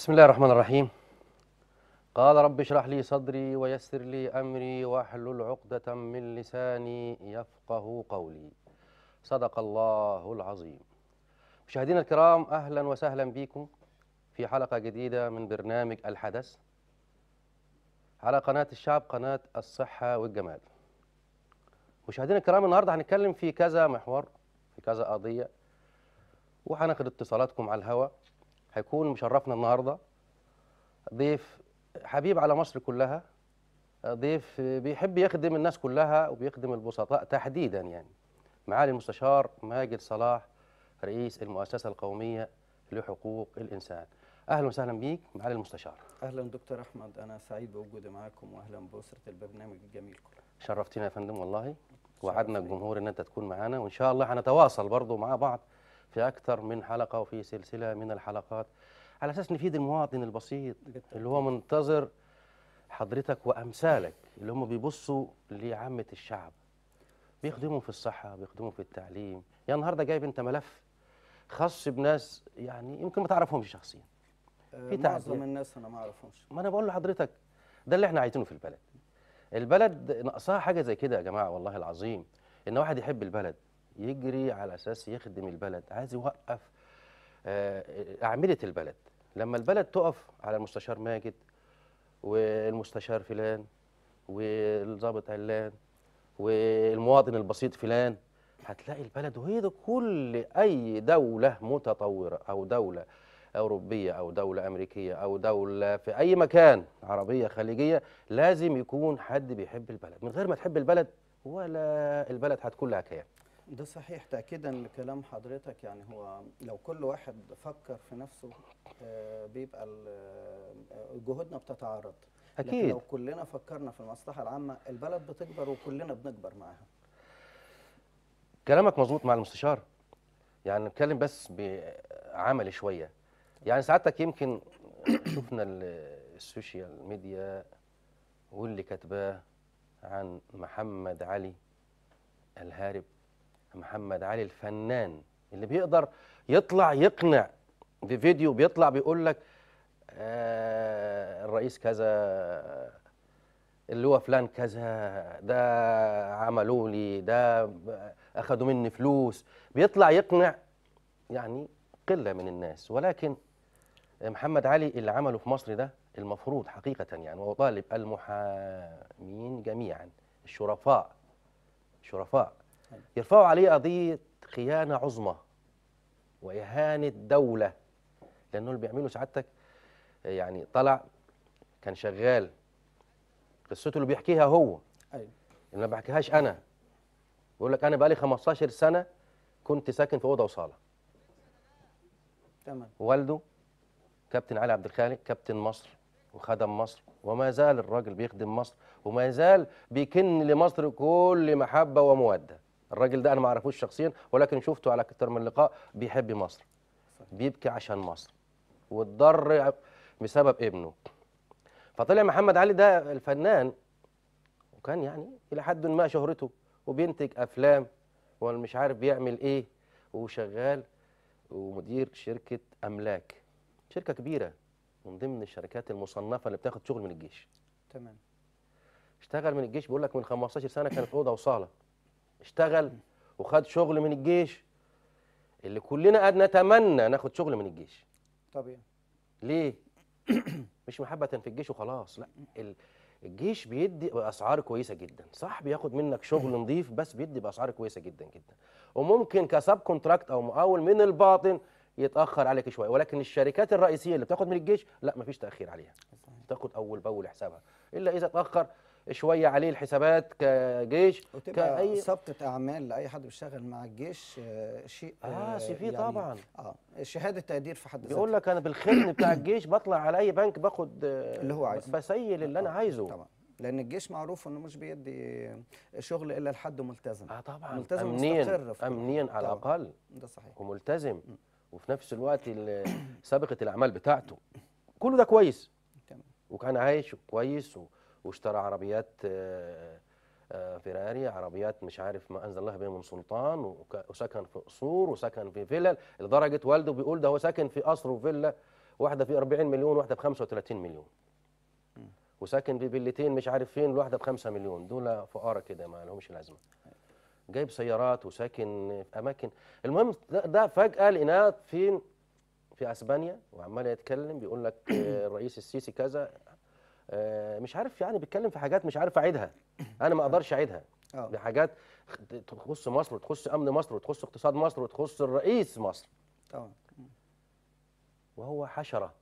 بسم الله الرحمن الرحيم قال رب اشرح لي صدري ويسر لي أمري واحلل عقدة من لساني يفقه قولي صدق الله العظيم مشاهدينا الكرام أهلا وسهلا بكم في حلقة جديدة من برنامج الحدث على قناة الشعب قناة الصحة والجمال مشاهدينا الكرام النهاردة هنتكلم في كذا محور في كذا قضية وهناخد اتصالاتكم على الهواء هيكون مشرفنا النهارده ضيف حبيب على مصر كلها ضيف بيحب يخدم الناس كلها وبيخدم البسطاء تحديدا يعني معالي المستشار ماجد صلاح رئيس المؤسسة القومية لحقوق الإنسان أهلا وسهلا بيك معالي المستشار اهلا دكتور احمد انا سعيد بوجودي معاكم واهلا باسره البرنامج الجميل كله شرفتنا يا فندم والله شرف وعدنا لي. الجمهور ان انت تكون معانا وان شاء الله هنتواصل برضو مع بعض في اكثر من حلقه وفي سلسله من الحلقات على اساس نفيد المواطن البسيط بالتأكيد. اللي هو منتظر حضرتك وامثالك اللي هم بيبصوا لعامه الشعب بيخدموا في الصحه بيخدموا في التعليم يعني النهارده جايب انت ملف خاص بناس يعني يمكن ما تعرفهمش شخصيا آه، في معظم تعديل. الناس انا ما اعرفهمش ما انا بقول لحضرتك ده اللي احنا عايزينه في البلد البلد ناقصها حاجه زي كده يا جماعه والله العظيم ان واحد يحب البلد يجري على اساس يخدم البلد عايز يوقف آه، اعمده البلد لما البلد تقف على المستشار ماجد والمستشار فلان والضابط علان والمواطن البسيط فلان هتلاقي البلد وهي ده كل اي دوله متطوره او دوله أوروبية أو دولة أمريكية أو دولة في أي مكان عربية خليجية لازم يكون حد بيحب البلد من غير ما تحب البلد ولا البلد هتكون لها كيان ده صحيح تاكيدا لكلام حضرتك يعني هو لو كل واحد فكر في نفسه آه، بيبقى ال- آه، جهودنا بتتعارض لكن أكيد لو كلنا فكرنا في المصلحه العامه البلد بتكبر وكلنا بنكبر معاها كلامك مظبوط مع المستشار يعني نتكلم بس بعملي شوية يعني سعادتك يمكن شفنا ال- السوشيال ميديا واللي كاتباه عن محمد علي الهارب محمد علي الفنان اللي بيقدر يطلع يقنع في فيديو بيطلع بيقول لك آه الرئيس كذا اللي هو فلان كذا ده عملوا لي ده اخذوا مني فلوس بيطلع يقنع يعني قله من الناس ولكن محمد علي اللي عمله في مصر ده المفروض حقيقه يعني وطالب المحامين جميعا الشرفاء شرفاء أيوة. يرفعوا عليه قضيه خيانه عظمى واهانه دوله لانه اللي بيعمله سعادتك يعني طلع كان شغال قصته اللي بيحكيها هو ايوه اللي ما بحكيهاش انا بيقول لك انا بقالي 15 سنه كنت ساكن في اوضه وصاله تمام والده كابتن علي عبد الخالق كابتن مصر وخدم مصر وما زال الراجل بيخدم مصر وما زال بيكن لمصر كل محبه وموده الراجل ده انا ما اعرفوش شخصيا ولكن شفته على اكثر من لقاء بيحب مصر صحيح. بيبكي عشان مصر واتضر بسبب ابنه فطلع محمد علي ده الفنان وكان يعني الى حد ما شهرته وبينتج افلام ومش عارف بيعمل ايه وشغال ومدير شركه املاك شركه كبيره من ضمن الشركات المصنفه اللي بتاخد شغل من الجيش تمام اشتغل من الجيش بيقول لك من 15 سنه كان في اوضه وصاله اشتغل وخد شغل من الجيش اللي كلنا قد نتمنى ناخد شغل من الجيش طبيعي ليه مش محبه في الجيش وخلاص لا ال- الجيش بيدي باسعار كويسه جدا صح بياخد منك شغل نظيف بس بيدي باسعار كويسه جدا جدا وممكن كسب كونتراكت او مقاول من الباطن يتاخر عليك شويه ولكن الشركات الرئيسيه اللي بتاخد من الجيش لا مفيش تاخير عليها صحيح. تاخد اول باول حسابها الا اذا اتاخر شويه عليه الحسابات كجيش وتبقى كأي ثبتة أعمال لأي حد بيشتغل مع الجيش آه، شيء اه سي في طبعا اه شهادة تقدير في حد ذاتها بيقول لك انا بالختم بتاع الجيش بطلع على اي بنك باخد آه، اللي هو عايزه. بسيل اللي انا آه، عايزه طبعا لأن الجيش معروف إنه مش بيدي شغل إلا لحد ملتزم اه طبعا ملتزم امنيا مستقر في امنيا على طبعاً. الاقل ده صحيح وملتزم وفي نفس الوقت ال- سابقه الاعمال بتاعته كله ده كويس تمام وكان عايش كويس و- واشترى عربيات آه، آه، فيراري عربيات مش عارف ما انزل الله بها من سلطان وك- وسكن في قصور وسكن في فيلل لدرجه والده بيقول ده هو ساكن في قصر وفيلا واحده في 40 مليون واحده ب 35 مليون وساكن في فيلتين مش عارف فين الواحده ب 5 مليون دول فقراء كده ما لهمش لازمه جايب سيارات وساكن في اماكن المهم ده, ده فجاه لقيناه فين في اسبانيا وعمال يتكلم بيقول لك آه، الرئيس السيسي كذا آه، مش عارف يعني بيتكلم في حاجات مش عارف اعيدها انا ما اقدرش اعيدها اه دي حاجات تخص مصر وتخص امن مصر وتخص اقتصاد مصر وتخص الرئيس مصر طبعا وهو حشره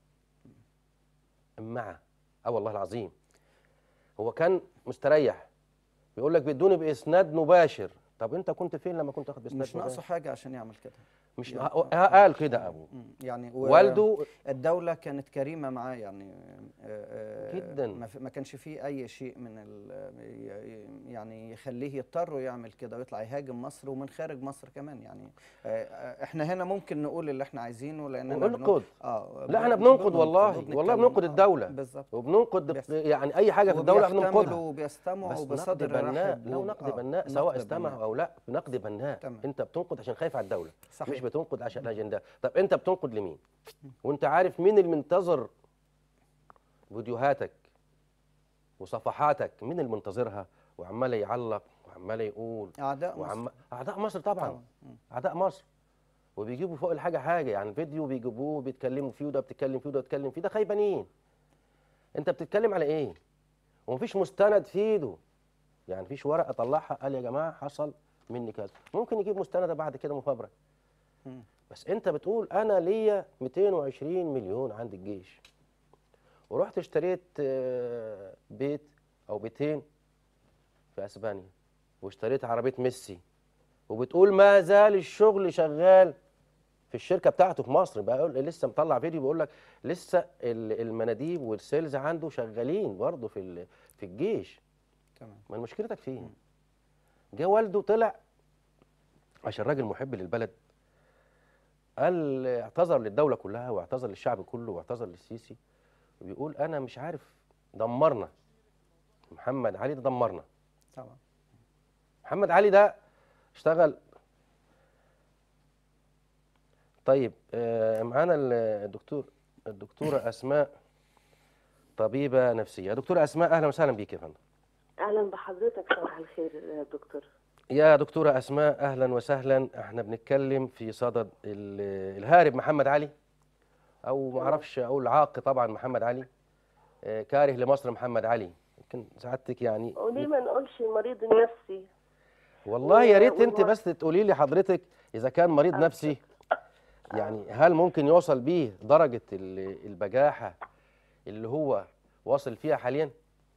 امعه اه والله العظيم هو كان مستريح بيقول لك بيدوني باسناد مباشر طب انت كنت فين لما كنت واخد باسناد مش ناقصه مباشر حاجه عشان يعمل كده مش يعني- ه- ه- قال كده ابوه مم. يعني و- والده الدولة كانت كريمة معاه يعني آه، آه، جداً. ما في- ما كانش فيه أي شيء من ال- ي- يعني يخليه يضطر يعمل كده ويطلع يهاجم مصر ومن خارج مصر كمان يعني آه، آه، احنا هنا ممكن نقول اللي احنا عايزينه لأننا بنقول- وننقد اه لا احنا بن- بننقد بننقد والله وبنتكلم. والله بننقد آه، الدولة بالظبط وبننقد بيحصل. يعني اي حاجه في الدوله وبيحتملوا بننقدها وبيستمعوا بس نقد بصدر بناء رحب لو و- نقد آه، بناء نقد سواء بناء. استمعوا او لا نقد بناء تمام. انت بتنقد عشان خايف على الدوله صحيح. مش بتنقد عشان الاجنده طب انت بتنقد لمين وانت عارف مين اللي منتظر فيديوهاتك وصفحاتك مين اللي منتظرها وعمال يعلق وعمال يقول أعداء مصر وعم... اعداء مصر طبعا طبعاً. مم. اعداء مصر وبيجيبوا فوق الحاجه حاجه يعني فيديو بيجيبوه بيتكلموا فيه وده بتتكلم فيه وده بيتكلم فيه ده خيبانين انت بتتكلم على ايه ومفيش مستند في ايده يعني مفيش ورقه طلعها قال يا جماعه حصل مني كذا ممكن يجيب مستند بعد كده مفبرك مم. بس انت بتقول انا ليا 220 مليون عند الجيش ورحت اشتريت آه، بيت او بيتين في اسبانيا واشتريت عربيه ميسي وبتقول ما زال الشغل شغال في الشركه بتاعته في مصر بقول لسه مطلع فيديو بيقول لك لسه ال- المناديب والسيلز عنده شغالين برضه في ال- في الجيش تمام ما مشكلتك فين جه والده طلع عشان راجل محب للبلد قال اعتذر للدوله كلها واعتذر للشعب كله واعتذر للسيسي وبيقول انا مش عارف دمرنا محمد علي ده دمرنا طبعا محمد علي ده اشتغل طيب آه، معانا ال- الدكتور الدكتوره اسماء طبيبه نفسيه دكتوره اسماء اهلا وسهلا بيك يا فندم اهلا بحضرتك صباح الخير يا دكتور يا دكتورة أسماء أهلا وسهلا احنا بنتكلم في صدد ال- الهارب محمد علي أو ما أعرفش أقول عاق طبعا محمد علي آه، كاره لمصر محمد علي يمكن سعادتك يعني وليه ما نقولش المريض النفسي والله يا ريت أنت والله- بس تقولي لي حضرتك إذا كان مريض نفسي يعني هل ممكن يوصل بيه درجة ال- البجاحة اللي هو واصل فيها حاليا؟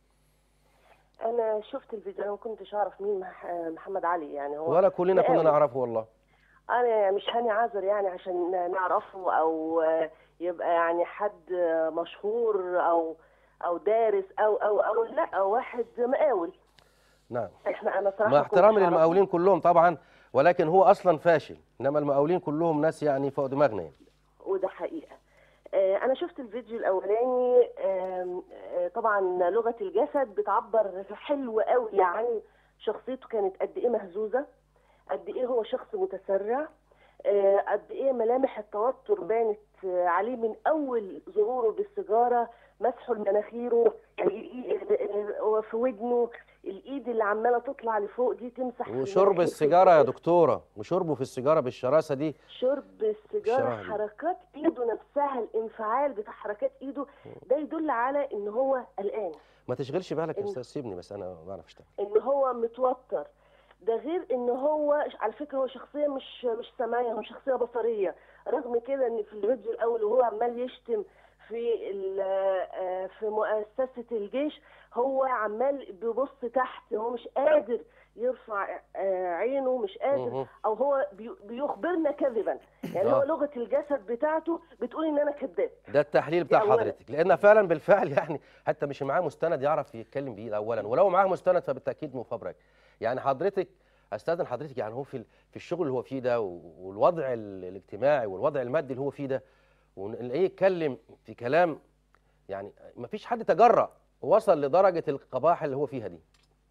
انا شفت الفيديو انا ما كنتش اعرف مين مح- محمد علي يعني هو ولا كلنا كنا مقاول. نعرفه والله انا مش هاني عذر يعني عشان نعرفه او يبقى يعني حد مشهور او او دارس او او او لا واحد مقاول نعم احنا انا صراحه مع ما كنتش احترامي أعرفه. للمقاولين كلهم طبعا ولكن هو اصلا فاشل انما المقاولين كلهم ناس يعني فوق دماغنا يعني. وده حقيقة آه، أنا شفت الفيديو الأولاني آم، آه، طبعا لغة الجسد بتعبر حلو قوي عن شخصيته كانت قد إيه مهزوزة قد إيه هو شخص متسرع آه، قد إيه ملامح التوتر بانت آه، عليه من أول ظهوره بالسيجارة مسحه لمناخيره الإي- آه، في ودنه الإيد اللي عمالة تطلع لفوق دي تمسح في وشرب مناخير السيجاره يا في- دكتوره وشربه في السيجاره بالشراسه دي شرب السيجاره الشراهة دي. حركات ايده نفسها الانفعال بتاع حركات ايده ده يدل على ان هو قلقان ما تشغلش بالك يا إن- استاذ سيبني بس انا ما بعرف اشتغل ان هو متوتر ده غير ان هو على فكره هو شخصيه مش مش سمعيه هو شخصيه بصريه رغم كده ان في الفيديو الاول وهو عمال يشتم في ال- آه، في مؤسسه الجيش هو عمال بيبص تحت هو مش قادر يرفع آه، عينه مش قادر مهم. او هو بي- بيخبرنا كذبا يعني هو آه. لغه الجسد بتاعته بتقول ان انا كذاب ده التحليل بتاع دي أولاً. حضرتك لان فعلا بالفعل يعني حتى مش معاه مستند يعرف يتكلم بيه اولا ولو معاه مستند فبالتاكيد مفبرك يعني حضرتك استاذن حضرتك يعني هو في ال- في الشغل اللي هو فيه ده و- والوضع ال- الاجتماعي والوضع المادي اللي هو فيه ده ونلاقيه يتكلم في كلام يعني ما فيش حد تجرأ وصل لدرجه القباحه اللي هو فيها دي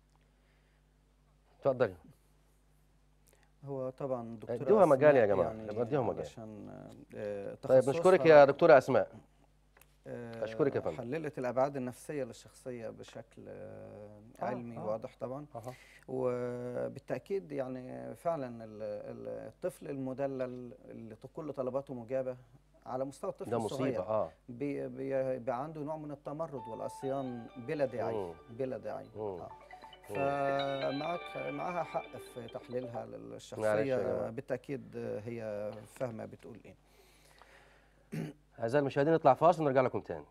اتفضلي هو طبعا دكتورة ادوها مجال يا أسماء جماعة، يعني ادوها مجال. علشان آه، طيب نشكرك تخصصها- يا دكتوره اسماء آه، أشكرك يا فندم. حللت الابعاد النفسيه للشخصيه بشكل آه، آه، علمي آه. واضح طبعا أها. وبالتاكيد يعني فعلا ال- ال- الطفل المدلل اللي كل طلباته مجابه على مستوى الطفل ده الصغير مصيبه اه بي- بي- بيبقى عنده نوع من التمرد والعصيان بلا داعي مم. بلا داعي مم. آه. فمعك معاها حق في تحليلها معلش يا للشخصيه جماعة. بالتاكيد هي فاهمه بتقول ايه اعزائي المشاهدين نطلع فاصل ونرجع لكم تاني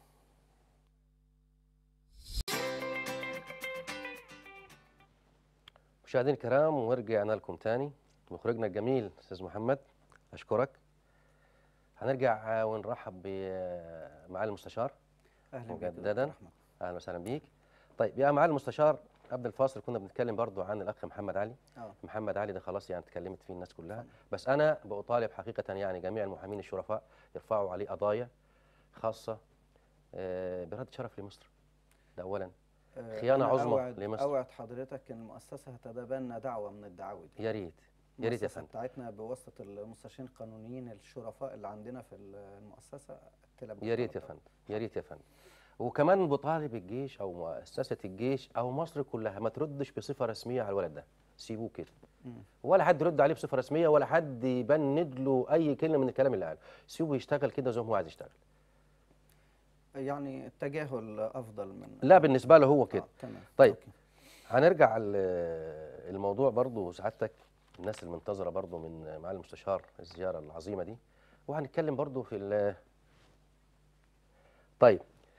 مشاهدينا الكرام ورجعنا لكم تاني مخرجنا الجميل استاذ محمد اشكرك هنرجع آه، ونرحب بمعالي المستشار اهلا بك مجدداً. دكتور أحمد. اهلا وسهلا بيك طيب يا معالي المستشار قبل الفاصل كنا بنتكلم برضو عن الاخ محمد علي اه محمد علي ده خلاص يعني اتكلمت فيه الناس كلها بس انا بطالب حقيقه يعني جميع المحامين الشرفاء يرفعوا عليه قضايا خاصه آه، برد شرف لمصر ده اولا آه، خيانة أنا عظمى أوعد- لمصر. اوعد حضرتك ان المؤسسه هتتبنى دعوه من الدعاوي دي يا ريت يا ريت يا المؤسسة فندم بتاعتنا بواسطه المستشارين القانونيين الشرفاء اللي عندنا في المؤسسه تلبى يا ريت يا الطلب. فندم يا ريت يا فندم وكمان بطالب الجيش او مؤسسه الجيش او مصر كلها ما تردش بصفه رسميه على الولد ده سيبوه كده مم. ولا حد يرد عليه بصفه رسميه ولا حد يبند له اي كلمه من الكلام اللي قاله سيبه يشتغل كده زي ما هو عايز يشتغل يعني التجاهل افضل من لا بالنسبه له هو كده آه، تمام طيب. أوكي. هنرجع ل- الموضوع برضو سعادتك الناس المنتظره برضو من معالي المستشار الزياره العظيمه دي وهنتكلم برضو في ال- طيب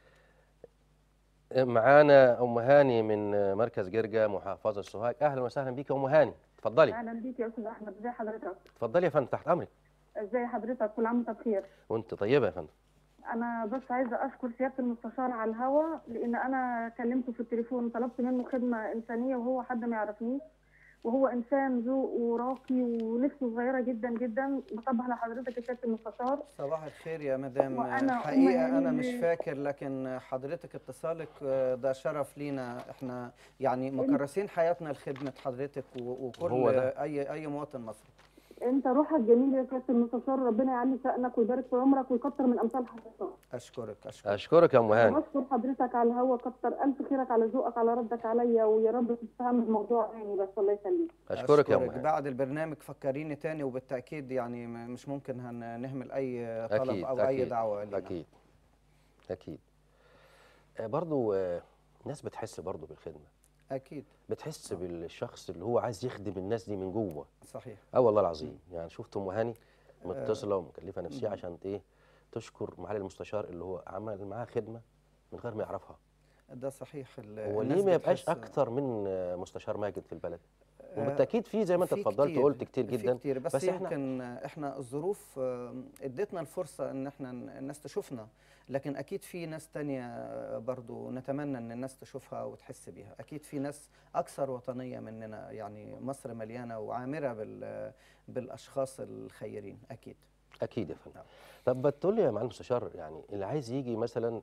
معانا ام هاني من مركز جرجا محافظه سوهاج اهلا وسهلا بيك يا ام هاني اتفضلي اهلا بيك يا استاذ احمد ازي حضرتك اتفضلي يا فندم تحت امرك ازي حضرتك كل عام وانت بخير وانت طيبه يا فندم انا بس عايزه اشكر سياده المستشار على الهوا لان انا كلمته في التليفون طلبت منه خدمه انسانيه وهو حد ما يعرفنيش وهو انسان ذوق وراقي ونفسه صغيره جدا جدا بصبح لحضرتك يا سياده المستشار صباح الخير يا مدام وأنا حقيقة أم أنا مش هاني- فاكر لكن حضرتك اتصالك آه، ده شرف لينا احنا يعني مكرسين حياتنا لخدمة حضرتك و- وكل هو ده. آه، أي أي مواطن مصري انت روحك جميل يا سياده المستشار ربنا يعلي شأنك ويبارك في عمرك ويكتر من امثال حضرتك أشكرك أشكرك اشكرك يا ام أنا هاني بشكر حضرتك على الهوا كتر الف خيرك على ذوقك على ردك عليا ويا رب تفهم الموضوع يعني بس الله يخليك اشكرك يا ام هاني بعد البرنامج فكريني تاني وبالتأكيد يعني م- مش ممكن هن- نهمل أي طلب أكيد أو أي أكيد دعوة لينا أكيد أكيد آه، برضو آه، الناس بتحس برضو بالخدمة أكيد بتحس بالشخص اللي هو عايز يخدم الناس دي من جوه صحيح اه والله العظيم يعني شفت ام هاني متصله ومكلفه نفسها عشان ايه تشكر معالي المستشار اللي هو عمل معاها خدمه من غير ما يعرفها ده صحيح ال- هو الناس ليه ما يبقاش بتحس- اكتر من آه، مستشار ماجد في البلد آه، وبالتاكيد في زي ما انت في اتفضلت كتير، وقلت كتير في جدا كتير بس, بس إحنا- يمكن احنا الظروف آه، ادتنا الفرصه ان احنا ن- الناس تشوفنا لكن اكيد في ناس تانية آه، برضو نتمنى ان الناس تشوفها وتحس بيها اكيد في ناس اكثر وطنيه مننا يعني مصر مليانه وعامره بال بالاشخاص الخيرين اكيد اكيد يا فندم نعم. طب بتقول لي يا معالي المستشار يعني اللي عايز يجي مثلا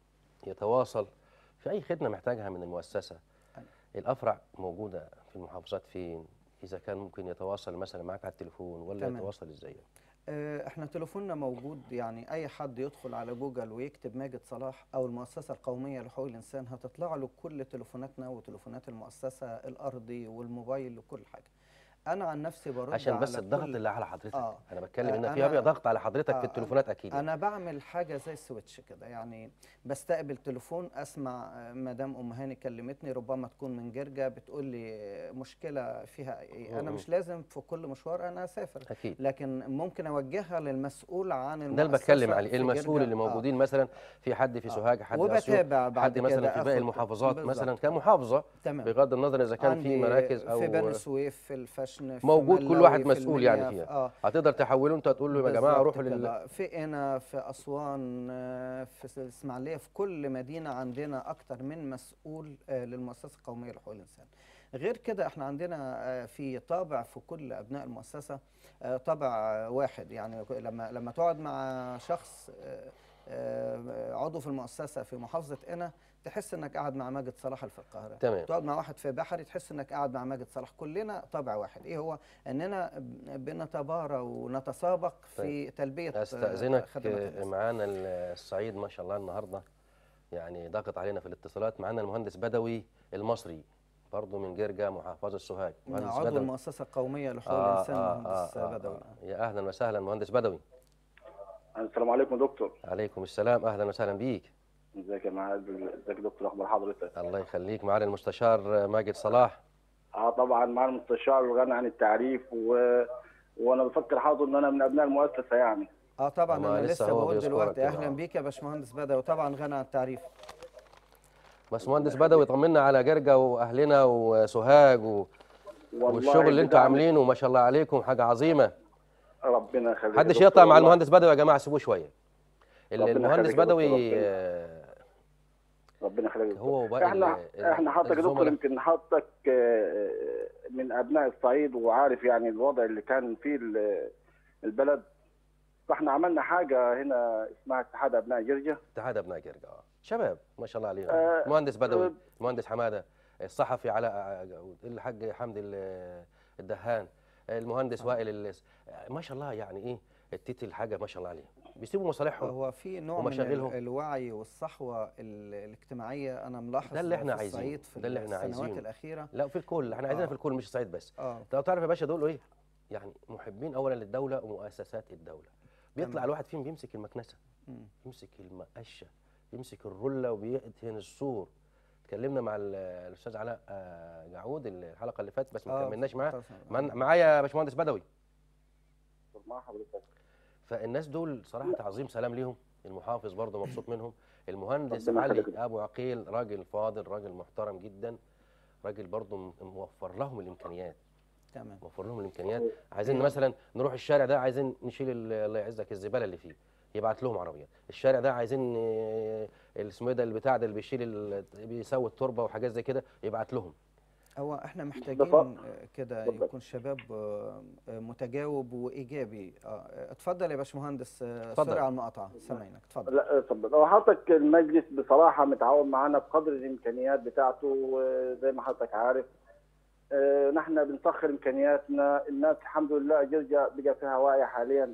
يتواصل في اي خدمه محتاجها من المؤسسه أيوة. الافرع موجوده في المحافظات فين اذا كان ممكن يتواصل مثلا معاك على التليفون ولا تمام. يتواصل ازاي آه، احنا تليفوننا موجود يعني اي حد يدخل على جوجل ويكتب ماجد صلاح او المؤسسه القوميه لحقوق الانسان هتطلع له كل تليفوناتنا وتليفونات المؤسسه الارضي والموبايل وكل حاجه انا عن نفسي برد عشان بس على الضغط كل- اللي على حضرتك آه. انا بتكلم آه، ان فيها أنا- بقى ضغط على حضرتك آه، في التليفونات اكيد يعني. انا بعمل حاجه زي السويتش كده يعني بستقبل تليفون اسمع آه، مدام ام هاني كلمتني ربما تكون من جرجا بتقول لي آه، مشكله فيها ايه انا مم. مش لازم في كل مشوار انا اسافر اكيد لكن ممكن اوجهها للمسؤول عن ده المؤسسه اللي بتكلم عليه في المسؤول جرجا. اللي آه. موجودين مثلا في حد في آه. سوهاج حد وبتابع اسيوط بعد حد مثلا كده في باقي آخد- المحافظات بالظبط. مثلا كمحافظه تمام بغض النظر اذا كان في عندي مراكز في بني او سويف في الفشن في موجود كل ملاوي، واحد في مسؤول يعني المنيا، فيها. اه هتقدر تحوله انت تقول له يا جماعه بالظبط روحوا لل كده. في قنا في اسوان آه، في الاسماعيليه في كل مدينه عندنا اكتر من مسؤول آه، للمؤسسه القوميه لحقوق الانسان غير كده احنا عندنا آه، في طابع في كل ابناء المؤسسه آه، طابع آه، واحد يعني لما لما تقعد مع شخص آه، آه، عضو في المؤسسه في محافظه قنا تحس انك قاعد مع ماجد صلاح اللي في القاهره تمام تقعد مع واحد في بحري تحس انك قاعد مع ماجد صلاح كلنا طبع واحد ايه هو اننا بنتبارى ونتسابق في تلبيه آه، استاذنك خدمات آه، الناس. معانا الصعيد ما شاء الله النهارده يعني ضاغط علينا في الاتصالات معانا المهندس بدوي المصري برضه من جرجا محافظه سوهاج مهندس عضو بدوي المؤسسه القوميه لحقوق آه الانسان آه المهندس آه بدوي آه يا اهلا وسهلا مهندس بدوي السلام عليكم دكتور عليكم السلام اهلا وسهلا بيك ازيك يا معاذ ازيك يا دكتور اخبار حضرتك الله يخليك معالي المستشار ماجد صلاح اه طبعا مع المستشار وغني عن التعريف و... وانا بفكر حاضر ان انا من ابناء المؤسسه يعني اه طبعا أما انا لسه لسه هو بقول بيذكرك دلوقتي كده. اهلا بيك يا باشمهندس بدوي طبعا غنى عن التعريف بس مهندس بدوي طمنا على جرجا واهلنا وسوهاج و... والله والشغل اللي انتوا بدعم عاملينه ما شاء الله عليكم حاجه عظيمه ربنا يخليك يا محدش دكتور يقطع مع والله. المهندس بدوي يا جماعه سيبوه شويه ال- ربنا المهندس يخليك يا دكتور، بدوي ربنا. آه، ربنا يخليك يا دكتور. هو وباقي احنا ال- احنا حضرتك يا دكتور الزملاء. يمكن حضرتك آه، من ابناء الصعيد وعارف يعني الوضع اللي كان فيه ال- البلد فاحنا عملنا حاجه هنا اسمها اتحاد ابناء جرجا اتحاد ابناء جرجا آه. شباب ما شاء الله عليهم آه، مهندس بدوي آه. مهندس حماده الصحفي علاء جاود الحاج حمدي ال- الدهان المهندس وائل ال- ما شاء الله يعني ايه التيتي الحاجه ما شاء الله عليهم بيسيبوا مصالحهم هو في نوع من ومشاغلهم. ال- الوعي والصحوه ال- الاجتماعيه انا ملاحظ ده اللي احنا في عايزينه، الصعيد في ده اللي احنا السنوات عايزينه. الاخيره لا في الكل احنا عايزينها آه. في الكل مش الصعيد بس اه انت لو تعرف يا باشا دول ايه يعني محبين اولا للدوله ومؤسسات الدوله بيطلع تمام. الواحد فيهم بيمسك المكنسه مم. يمسك المقشه يمسك الرله وبيدهن السور اتكلمنا مع ال- الاستاذ علاء آه، جعود الحلقه اللي فاتت بس ما آه، كملناش معاه طبعاً. من- معايا يا باشمهندس بدوي مع حضرتك فالناس دول صراحه عظيم سلام ليهم المحافظ برضه مبسوط منهم المهندس ربنا علي يخليك. ابو عقيل راجل فاضل راجل محترم جدا راجل برضه م- موفر لهم الامكانيات تمام موفر لهم الامكانيات عايزين مثلا نروح الشارع ده عايزين نشيل ال- الله يعزك الزباله اللي فيه يبعت لهم عربيات الشارع ده عايزين آه، اللي اسمه ايه ده البتاع ده اللي بيشيل ال- بيسوي التربه وحاجات زي كده يبعت لهم هو احنا محتاجين بالضبط. آه، كده اتفضل. يكون شباب آه، آه، متجاوب وايجابي اه اتفضل يا باشمهندس آه، اتفضل. سوري على المقاطعه سامعينك اتفضل لا اتفضل هو حضرتك المجلس بصراحه متعاون معانا بقدر الامكانيات بتاعته آه، زي ما حضرتك عارف آه، نحن بنسخر امكانياتنا الناس الحمد لله جرجا بقى فيها وعي حاليا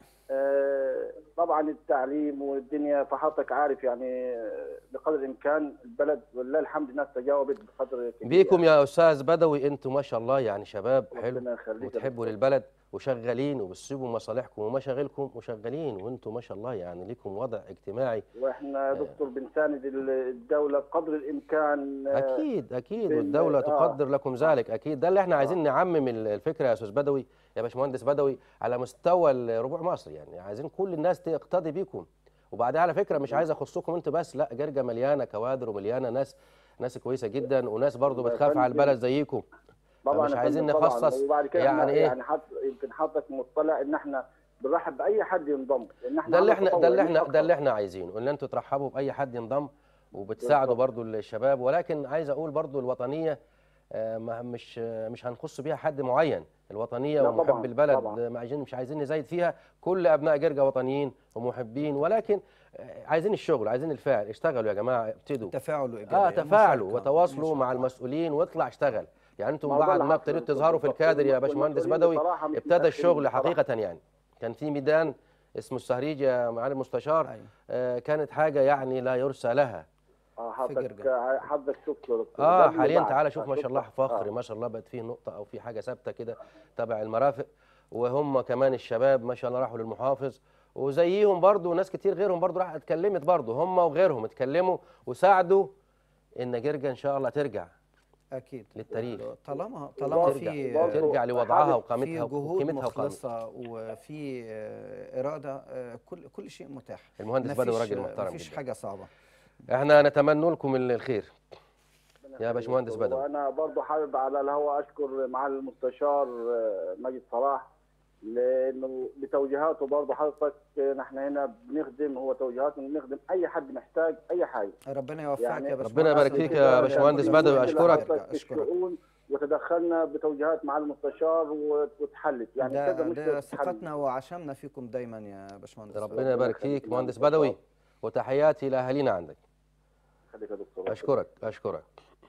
آه، طبعا التعليم والدنيا فحضرتك عارف يعني آه، بقدر الامكان البلد ولله الحمد الناس تجاوبت بقدر كبير بيكم يا استاذ بدوي انتم ما شاء الله يعني شباب حلو ربنا يخليك يا وتحبوا دكتور. للبلد وشغالين وبتسيبوا مصالحكم ومشاغلكم وشغالين وانتم ما شاء الله يعني ليكم وضع اجتماعي واحنا يا دكتور بنساند ال- الدوله بقدر الامكان آه، اكيد اكيد بال- والدوله آه. تقدر لكم ذلك اكيد ده اللي احنا عايزين نعمم ال- الفكره يا استاذ بدوي يا باشمهندس بدوي على مستوى ال- ربوع مصر يعني عايزين كل الناس تقتدي بيكم وبعدين على فكره مش عايز اخصكم انتوا بس لا جرجا مليانه كوادر ومليانه ناس ناس كويسه جدا وناس برضو الله بتخاف على يخليك. البلد زيكم طبعا فمش يا عايزين فندم طبعاً. نخصص وبعد كده يعني يعني إيه؟ يعني حط يمكن حضرتك مطلع ان احنا بنرحب باي حد ينضم لان احنا ده اللي عمل احنا ده تطوع اللي مش احنا أكتر. ده اللي احنا عايزينه ان انتوا ترحبوا باي حد ينضم وبتساعدوا بالظبط. برضو الشباب ولكن عايز اقول برضو الوطنيه آه، ما- مش آه، مش هنخص بيها حد معين الوطنيه لا ومحب طبعاً، البلد طبعاً. آه، ما عايزين مش عايزين نزايد فيها كل ابناء جرجا وطنيين ومحبين ولكن آه، عايزين الشغل عايزين الفعل اشتغلوا يا جماعه ابتدوا تفاعل وايجابيه اه تفاعلوا مشاركة. وتواصلوا مشاركة. مع المسؤولين واطلع اشتغل يعني انتم ما هو ده بعد اللي ما حصل ابتديتوا بالظبط. تظهروا في الكادر يا باشمهندس والمسؤولين بدوي بصراحة مش ابتدى متأكدين الشغل بصراحة. حقيقه يعني كان في ميدان اسمه السهريج يا معالي المستشار أيوة. آه، كانت حاجه يعني لا يرثى لها اه في حضرتك جرجا. حضرتك شفت يا دكتور اه ده اللي حاليا بعد. تعالى شوف ما شاء الله شفت. فخر آه. ما شاء الله بقت فيه نقطه او في حاجه ثابته كده تبع المرافق وهم كمان الشباب ما شاء الله راحوا للمحافظ وزيهم برضو ناس كتير غيرهم برضو راح اتكلمت برضو هم وغيرهم اتكلموا وساعدوا ان جرجا ان شاء الله ترجع اكيد للتاريخ. طالما طالما برضه- في برضه ترجع لوضعها حاجة وقامتها في جهود وقيمتها وقامتها مخلصه وفي آه، اراده آه، كل كل شيء متاح المهندس مفيش- بدوي راجل محترم مفيش جدا حاجه صعبه احنا نتمنى لكم الخير ربنا يا يخليك باشمهندس دكتور. بدوي. وانا برضه حابب على الهواء اشكر معالي المستشار آه، ماجد صلاح لانه بتوجيهاته برضه حضرتك آه، نحن هنا بنخدم هو توجيهاتنا بنخدم اي حد محتاج اي حاجه ربنا يوفقك يعني يا باشمهندس ربنا يبارك فيك يا وكده باشمهندس يعني بدوي، كل أشكرك. حاجة. في اشكرك الشؤون وتدخلنا بتوجيهات مع المستشار وت- وتحلت يعني ده, كذا مشكله ده تتحل. ثقتنا وعشمنا فيكم دايما يا باشمهندس ربنا يبارك فيك مهندس بدوي وتحياتي لاهالينا عندك خليك يا دكتور اشكرك اشكرك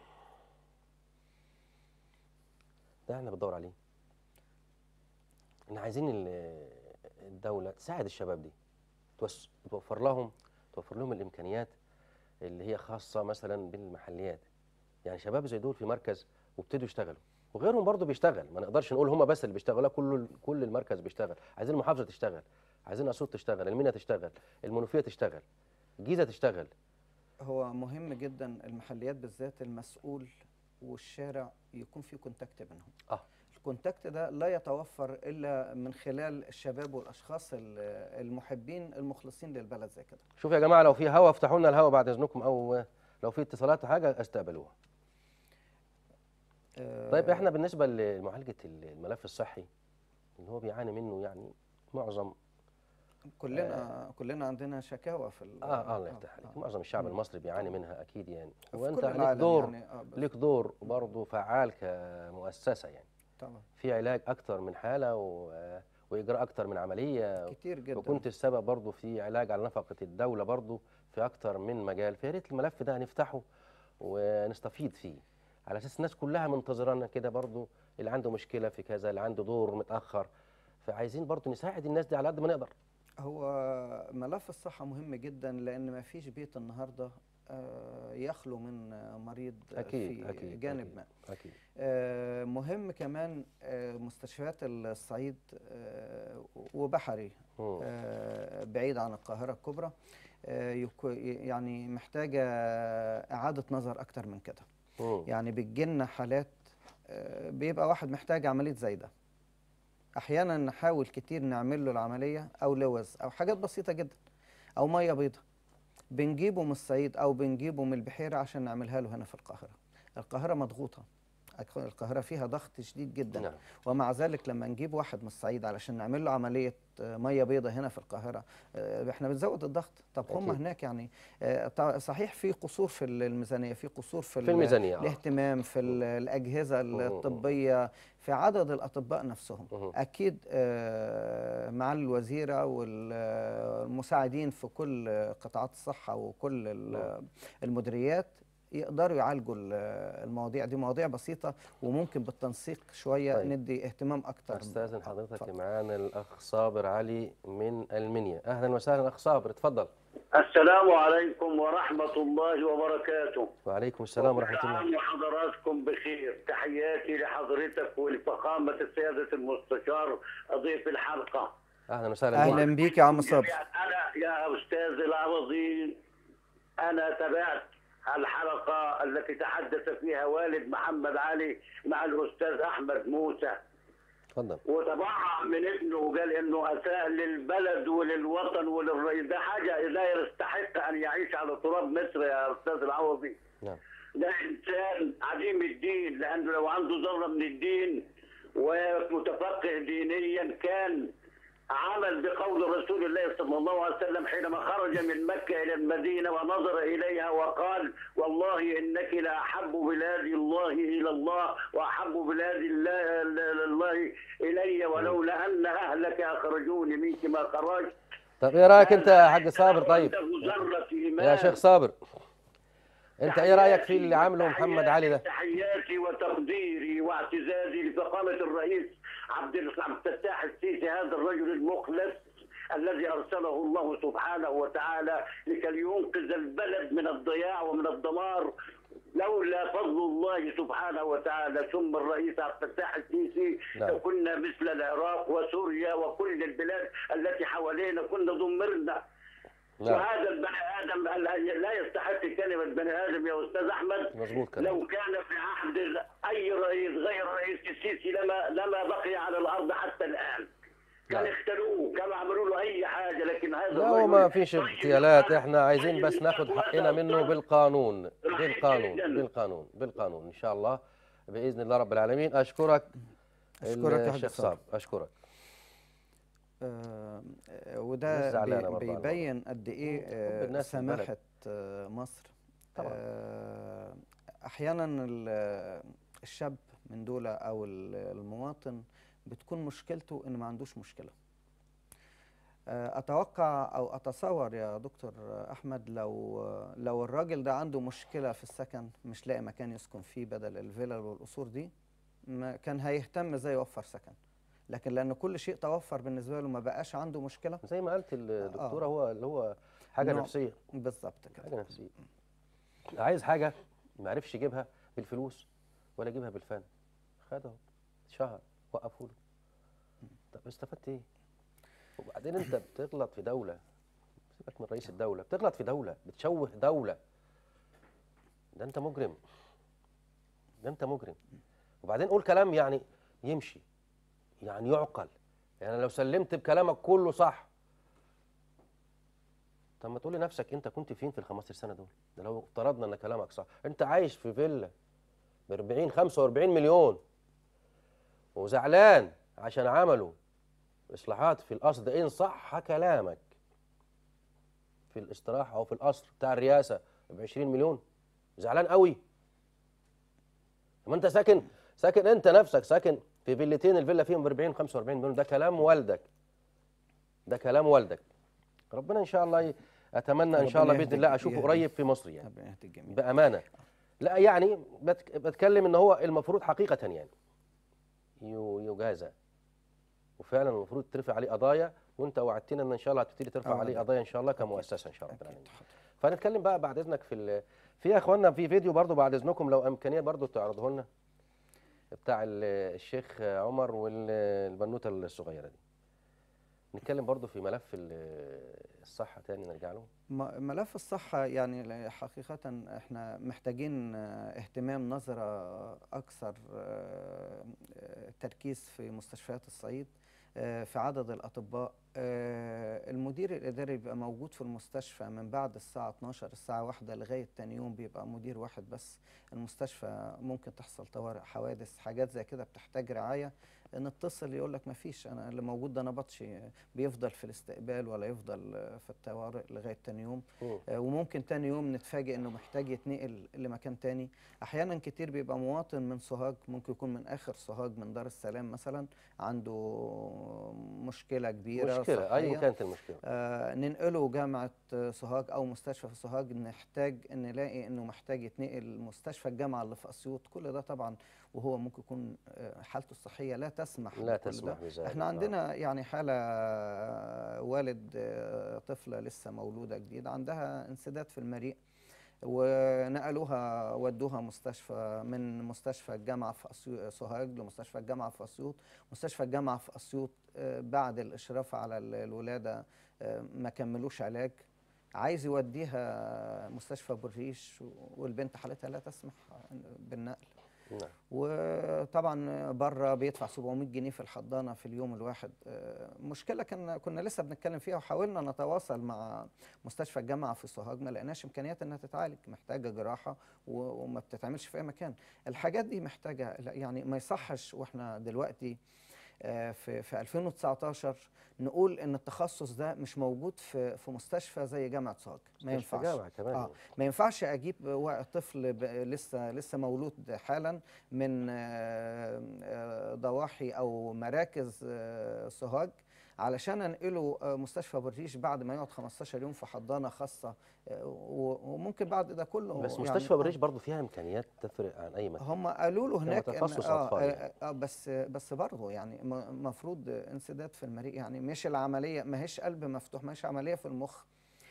ده احنا بندور عليه احنا عايزين ال- الدوله تساعد الشباب دي توس- توفر لهم توفر لهم الامكانيات اللي هي خاصه مثلا بالمحليات يعني شباب زي دول في مركز وابتدوا يشتغلوا وغيرهم برضه بيشتغل ما نقدرش نقول هم بس اللي بيشتغلوا لا كل كل المركز بيشتغل عايزين المحافظه تشتغل عايزين اسيوط تشتغل المنيا تشتغل المنوفيه تشتغل الجيزه تشتغل هو مهم جدا المحليات بالذات المسؤول والشارع يكون في كونتاكت بينهم اه الكونتاكت ده لا يتوفر الا من خلال الشباب والاشخاص ال- المحبين المخلصين للبلد زي كده شوف يا جماعه لو في هوا افتحوا لنا الهوا بعد اذنكم او لو في اتصالات حاجه استقبلوها آه، طيب احنا بالنسبه لمعالجه الملف الصحي اللي هو بيعاني منه يعني معظم كلنا كلنا عندنا شكاوى في ال- اه اه الله يفتح عليك معظم الشعب المصري بيعاني منها اكيد يعني في وانت كل ليك العالم دور يعني آه، بس- ليك دور برضه فعال كمؤسسه يعني طبعا في علاج اكتر من حاله و... واجراء اكتر من عمليه كتير جدا وكنت السبب برضه في علاج على نفقه الدوله برضه في اكتر من مجال فيا ريت الملف ده نفتحه ونستفيد فيه على اساس الناس كلها منتظرانا كده برضه اللي عنده مشكله في كذا اللي عنده دور متاخر فعايزين برضه نساعد الناس دي على قد ما نقدر هو ملف الصحة مهم جدا لأن ما فيش بيت النهاردة آه، يخلو من آه، مريض اكيد في اكيد جانب أكيد ما اكيد آه، مهم كمان آه، مستشفيات الصعيد آه، وبحري مم. آه، بعيد عن القاهرة الكبرى آه، يكو- يعني محتاجة إعادة نظر أكتر من كده مم. يعني بتجيلنا حالات آه، بيبقى واحد محتاج عملية زي ده أحيانا نحاول كتير نعمل له العملية أو لوز أو حاجات بسيطة جدا أو مية بيضة بنجيبه من الصعيد أو بنجيبه من البحيرة عشان نعملها له هنا في القاهرة القاهرة مضغوطة القاهرة فيها ضغط شديد جدا نعم ومع ذلك لما نجيب واحد من الصعيد علشان نعمل له عمليه آه، ميه بيضاء هنا في القاهره آه، احنا بنزود الضغط طب هم أكيد. هناك يعني آه، طا- صحيح في قصور في الميزانيه في قصور في, في ال- الميزانية، آه. الاهتمام في ال- الاجهزه مم. الطبيه في عدد الاطباء نفسهم مم. اكيد آه، معالي الوزيره والمساعدين في كل قطاعات الصحه وكل ال- المديريات يقدروا يعالجوا ال- المواضيع دي مواضيع بسيطه وممكن بالتنسيق شويه طيب. ندي اهتمام اكتر استاذن حضرتك اتفضل. معانا الاخ صابر علي من المنيا اهلا وسهلا اخ صابر اتفضل السلام عليكم ورحمة الله وبركاته وعليكم السلام ورحمه الله عام وحضراتكم بخير تحياتي لحضرتك ولفخامة السيادة المستشار ضيف الحلقة اهلا وسهلا بك اهلا بيك يا عم صبري جميعاً أنا يا أستاذ العوضي أنا تابعت الحلقة التي تحدث فيها والد محمد علي مع الأستاذ أحمد موسى اتفضل وتبرع من ابنه وقال انه اساء للبلد وللوطن وللرئيس ده حاجه لا يستحق ان يعيش على تراب مصر يا استاذ العوضي نعم ده انسان عديم الدين لانه لو عنده ذره من الدين ومتفقه دينيا كان عمل بقول رسول الله صلى الله عليه وسلم حينما خرج من مكه الى المدينه ونظر اليها وقال والله انك لاحب بلاد الله الى الله واحب بلاد الله, الله الي ولولا ان اهلك اخرجوني منك ما خرجت طب ايه رايك انت يا حاج صابر طيب عنده ذرة إيمان. يا شيخ صابر انت ايه رايك في اللي عامله محمد علي ده تحياتي وتقديري واعتزازي لفخامة الرئيس عبد عبد الفتاح السيسي هذا الرجل المخلص الذي ارسله الله سبحانه وتعالى لكي ينقذ البلد من الضياع ومن الدمار لولا فضل الله سبحانه وتعالى ثم الرئيس عبد الفتاح السيسي نعم. لكنا مثل العراق وسوريا وكل البلاد التي حوالينا كنا دمرنا نعم وهذا البني ادم ال- لا يستحق كلمه بني ادم يا استاذ احمد مظبوط كلام لو كان في عهد اي رئيس غير رئيس السيسي لما لما بقي على الارض حتى الان كان نعم. اختلوه كانوا عملوا له اي حاجه لكن هذا لا الرجل وما فيش طيب اغتيالات القلب، احنا عايزين طيب بس ناخد القلب حقنا منه وهذا بالقانون رحيم بالقانون جداً. بالقانون بالقانون ان شاء الله باذن الله رب العالمين اشكرك أشكرك يا حاج الشيخ صابر. صابر اشكرك آه، آه، وده الناس زعلانة بي- برضه على بيبين قد ايه حب آه، الناس في البلد. سماحه آه، مصر طبعاً. آه، احيانا ال- الشاب من دول او ال- المواطن بتكون مشكلته ان ما عندوش مشكله آه، اتوقع او اتصور يا دكتور احمد لو لو الراجل ده عنده مشكله في السكن مش لاقي مكان يسكن فيه بدل الفيلل والقصور دي ما كان هيهتم ازاي يوفر سكن لكن لان كل شيء توفر بالنسبه له ما بقاش عنده مشكله زي ما قالت الدكتوره آه. هو اللي هو حاجه نوع- نفسيه بالظبط كده حاجه نفسيه عايز حاجه ما عرفش يجيبها بالفلوس ولا يجيبها بالفن خدها شهر وقفوا له طب استفدت ايه وبعدين انت بتغلط في دوله سيبك من رئيس الدوله بتغلط في دوله بتشوه دوله ده انت مجرم ده انت مجرم وبعدين قول كلام يعني يمشي يعني يعقل يعني لو سلمت بكلامك كله صح طب ما تقول لنفسك انت كنت فين في ال 15 سنه دول ده لو افترضنا ان كلامك صح انت عايش في فيلا ب 40 45 مليون وزعلان عشان عملوا اصلاحات في القصر ده ان صح كلامك في الاستراحه او في القصر بتاع الرئاسه ب 20 مليون زعلان قوي ما انت ساكن ساكن انت نفسك ساكن في فيلتين الفيلا فيهم ب 40 45 مليون ده كلام والدك ده كلام والدك ربنا ان شاء الله ي- اتمنى ان شاء الله ربنا باذن الله يهديك- اشوفه يهديك. قريب في مصر يعني ربنا يهدي الجميع بامانه لا يعني بتك- بتكلم ان هو المفروض حقيقه يعني يو- يجازى وفعلا المفروض ترفع عليه قضايا وانت وعدتنا ان ان شاء الله هتبتدي ترفع آه، عليه لا. قضايا ان شاء الله كمؤسسه ان شاء الله رب أكيد. العالمين حاضر. فنتكلم بقى بعد اذنك في ال- في يا اخوانا في فيديو برضو بعد اذنكم لو امكانيه برضو تعرضه لنا بتاع ال- الشيخ عمر والبنوته الصغيره دي نتكلم برضو في ملف ال- الصحه تاني نرجع له م- ملف الصحة يعني ل- حقيقة احنا محتاجين آه، اهتمام نظرة أكثر آه، آه، تركيز في مستشفيات الصعيد آه، في عدد الأطباء آه، المدير الإداري بيبقى موجود في المستشفى من بعد الساعة 12 الساعة واحدة لغاية تاني يوم بيبقى مدير واحد بس المستشفى ممكن تحصل طوارئ حوادث حاجات زي كده بتحتاج رعاية نتصل يقول لك ما فيش انا اللي موجود ده نبطش بيفضل في الاستقبال ولا يفضل آه، في الطوارئ لغايه تاني يوم مم. آه، وممكن تاني يوم نتفاجئ انه محتاج يتنقل لمكان تاني احيانا كتير بيبقى مواطن من سوهاج ممكن يكون من اخر سوهاج من دار السلام مثلا عنده مشكله كبيره مشكله ايا صحية. كانت المشكله آه، ننقله جامعة آه، سوهاج أو مستشفى في سوهاج نحتاج إن نلاقي إنه محتاج يتنقل مستشفى الجامعة اللي في أسيوط كل ده طبعا وهو ممكن يكون آه، حالته الصحية لا تسمح لا بكل تسمح ده. بذلك احنا آه. عندنا يعني حالة آه، والد آه، طفلة لسه مولودة جديد عندها انسداد في المريء ونقلوها ودوها مستشفى من مستشفى الجامعة في أسيو- سوهاج لمستشفى الجامعة في أسيوط مستشفى الجامعة في أسيوط آه، بعد الإشراف على ال- الولادة آه، ما كملوش علاج عايز يوديها مستشفى بالريش والبنت حالتها لا تسمح بالنقل نعم وطبعا بره بيدفع 700 جنيه في الحضانه في اليوم الواحد آه، مشكله كنا كنا لسه بنتكلم فيها وحاولنا نتواصل مع مستشفى الجامعه في سوهاج ما لقيناش امكانيات انها تتعالج محتاجه جراحه و- وما بتتعملش في اي مكان الحاجات دي محتاجه لا، يعني ما يصحش واحنا دلوقتي آه، في في 2019 نقول ان التخصص ده مش موجود في في مستشفى زي جامعه سوهاج ما مستشفى ينفعش جامعة كمان آه. ما ينفعش اجيب وا- طفل ب- لسه لسه مولود حالا من آه، آه، ضواحي او مراكز آه، سوهاج علشان انقله آه، مستشفى بالريش بعد ما يقعد 15 يوم في حضانه خاصه آه، و- وممكن بعد ده كله بس يعني مستشفى آه، بالريش برضه فيها امكانيات تفرق عن اي مكان هم قالوا له هناك إن- تخصص آه أطفال آه يعني. آه بس بس برضه يعني المفروض انسداد في المريء يعني مش العمليه ما هيش قلب مفتوح ما هيش عمليه في المخ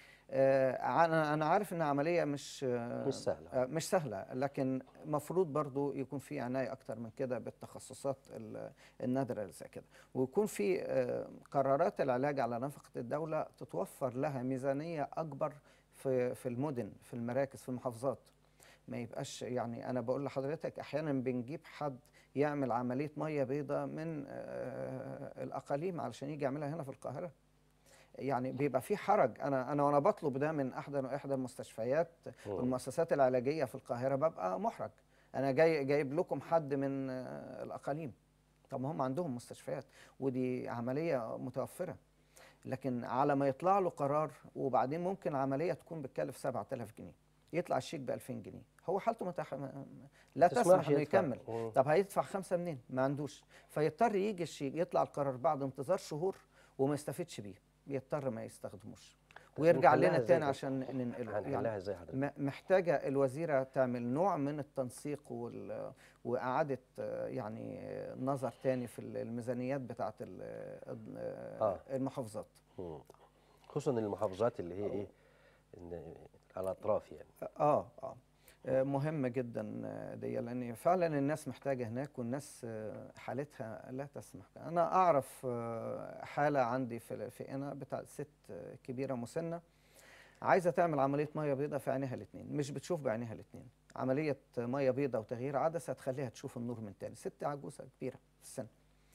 آه انا انا عارف ان عمليه مش آه مش سهلة. آه مش سهله لكن المفروض برضه يكون في عنايه اكتر من كده بالتخصصات ال- النادره اللي زي كده ويكون في آه قرارات العلاج على نفقه الدوله تتوفر لها ميزانيه اكبر في في المدن في المراكز في المحافظات ما يبقاش يعني انا بقول لحضرتك احيانا بنجيب حد يعمل عمليه ميه بيضاء من آه، الاقاليم علشان يجي يعملها هنا في القاهره يعني بيبقى في حرج انا انا وانا بطلب ده من احدى احدى المستشفيات مم. والمؤسسات العلاجيه في القاهره ببقى محرج انا جاي جايب لكم حد من آه، الاقاليم طب ما هم عندهم مستشفيات ودي عمليه متوفره لكن على ما يطلع له قرار وبعدين ممكن عمليه تكون بتكلف 7000 جنيه يطلع الشيك ب 2000 جنيه هو حالته متح... ما- لا تسمحش تسمح انه يدفع. يكمل مم. طب هيدفع خمسه منين ما عندوش فيضطر يجي الشيك يطلع القرار بعد انتظار شهور وما يستفيدش بيه بيضطر ما يستخدموش ويرجع نحلها لنا إزاي تاني طيب؟ عشان ننقله هنحلها ازاي حضرتك؟ م- محتاجة الوزيرة تعمل نوع من التنسيق وال... وإعادة آه، يعني آه، نظر تاني في الميزانيات بتاعة ال- آه، آه. المحافظات مم. خصوصا المحافظات اللي هي ايه إن على الاطراف يعني اه اه آه، مهمة جدا آه، دي لأن فعلا الناس محتاجة هناك والناس آه، حالتها لا تسمح أنا أعرف آه، حالة عندي في في قنا بتاع ست آه، كبيرة مسنة عايزة تعمل عملية مية بيضاء في عينيها الاتنين مش بتشوف بعينيها الاتنين عملية مية بيضاء وتغيير عدسة تخليها تشوف النور من تاني ست عجوزة كبيرة في السن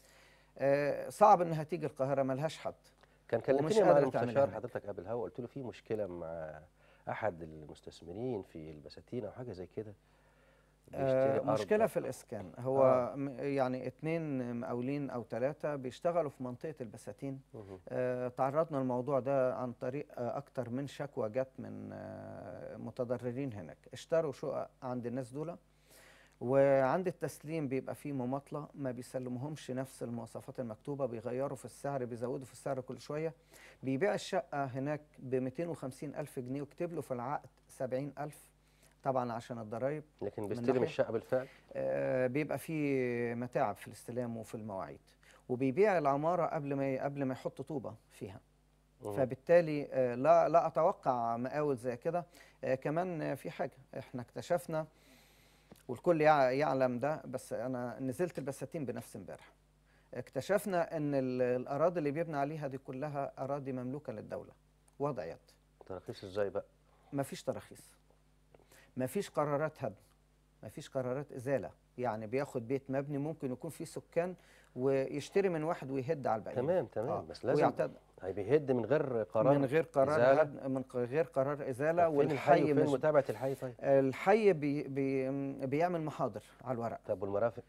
آه، صعب إنها تيجي القاهرة ملهاش حد كان ومش كلمتني مع قادرة تعملها المستشار هناك. حضرتك قبل الهوا قلت له في مشكله مع احد المستثمرين في البساتين او حاجه زي كده آه، بيشتري أرض. مشكلة في الإسكان هو آه. م- يعني اتنين مقاولين أو ثلاثة بيشتغلوا في منطقة البساتين مهم. آه، تعرضنا للموضوع ده عن طريق آه، أكتر من شكوى جت من آه، متضررين هناك اشتروا شقق عند الناس دول وعند التسليم بيبقى فيه مماطلة ما بيسلموهمش نفس المواصفات المكتوبة بيغيروا في السعر بيزودوا في السعر كل شوية بيبيع الشقة هناك ب 250 ألف جنيه ويكتب له في العقد 70 ألف طبعا عشان الضرايب لكن من بيستلم ناحية- الشقه بالفعل آه، بيبقى فيه متاعب في الاستلام وفي المواعيد وبيبيع العمارة قبل ما ي- قبل ما يحط طوبة فيها مهم. فبالتالي آه، لا لا اتوقع مقاول زي كده آه، كمان آه، في حاجه احنا اكتشفنا والكل يع- يعلم ده بس انا نزلت البساتين بنفسي امبارح اكتشفنا ان ال- الاراضي اللي بيبنى عليها دي كلها اراضي مملوكه للدوله وضع يد تراخيص ازاي بقى مفيش تراخيص مفيش قرارات هدم مفيش قرارات ازاله يعني بياخد بيت مبني ممكن يكون فيه سكان ويشتري من واحد ويهد على الباقيين تمام تمام آه، بس لازم ويعتد هي بيهد من غير قرار من غير قرار إزالة. هدم من ق- غير قرار ازاله طب فين الحي والحي وفين مش متابعه الحي طيب الحي بي بي بيعمل محاضر على الورق طب والمرافق